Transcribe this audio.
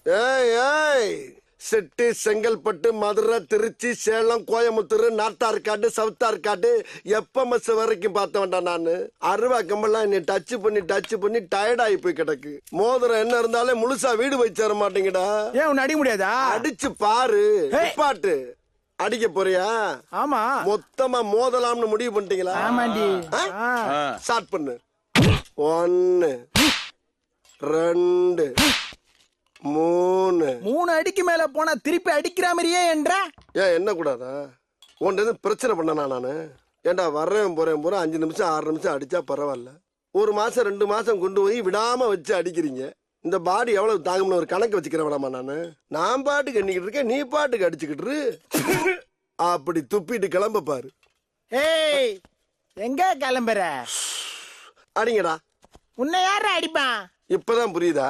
ஏய் ஏய் செட்டி செங்கல்பட்டு மதுரை திருச்சி சேலம் கோயம்புத்தூர் நார்த்தார்காடு சவுத்தார்காடு எப்பமஸ் வரைக்கும் பார்த்த வேண்டாம் நானு அருவா கம்பெல்லாம் நீ டச் பண்ணி டச் பண்ணி டயர்ட் ஆகி போய் கிடக்கு மோதிரம் என்ன இருந்தாலே முழுசா வீடு போய் சேர மாட்டேங்கடா ஏன் உன்னை அடிக்க முடியாதா அடிச்சு பாரு ஏய். பாட்டு அடிக்க போறியா ஆமா மொத்தமா மோதலாம்னு முடிவு பண்ணிட்டீங்களா ஆமாண்டி ஆ? ஆ. ஸ்டார்ட் பண்ணு ஒன்னு ரெண்டு மூணு மூணு அடிக்கு மேல போனா திருப்பி அடிக்கிற மாதிரியே என்ற ஏன் என்ன கூடாதா உன்ட்ட இருந்து பிரச்சனை பண்ணனா நானு ஏன்டா வர்றேன் போறேன் போறேன் அஞ்சு நிமிஷம் ஆறு நிமிஷம் அடிச்சா பரவாயில்ல ஒரு மாசம் ரெண்டு மாசம் கொண்டு போய் விடாம வச்சு அடிக்கிறீங்க இந்த பாடி எவ்வளவு தாங்கும்னு ஒரு கணக்கு வச்சுக்கிறேன் விடாமா நானு நான் பாட்டுக்கு எண்ணிக்கிட்டு இருக்கேன் நீ பாட்டுக்கு அடிச்சுக்கிட்டு இரு. அப்படி துப்பிட்டு கிளம்ப பாரு ஏய் எங்க கிளம்புற அடிங்கடா உன்னை யார அடிப்பான் இப்பதான் புரியுதா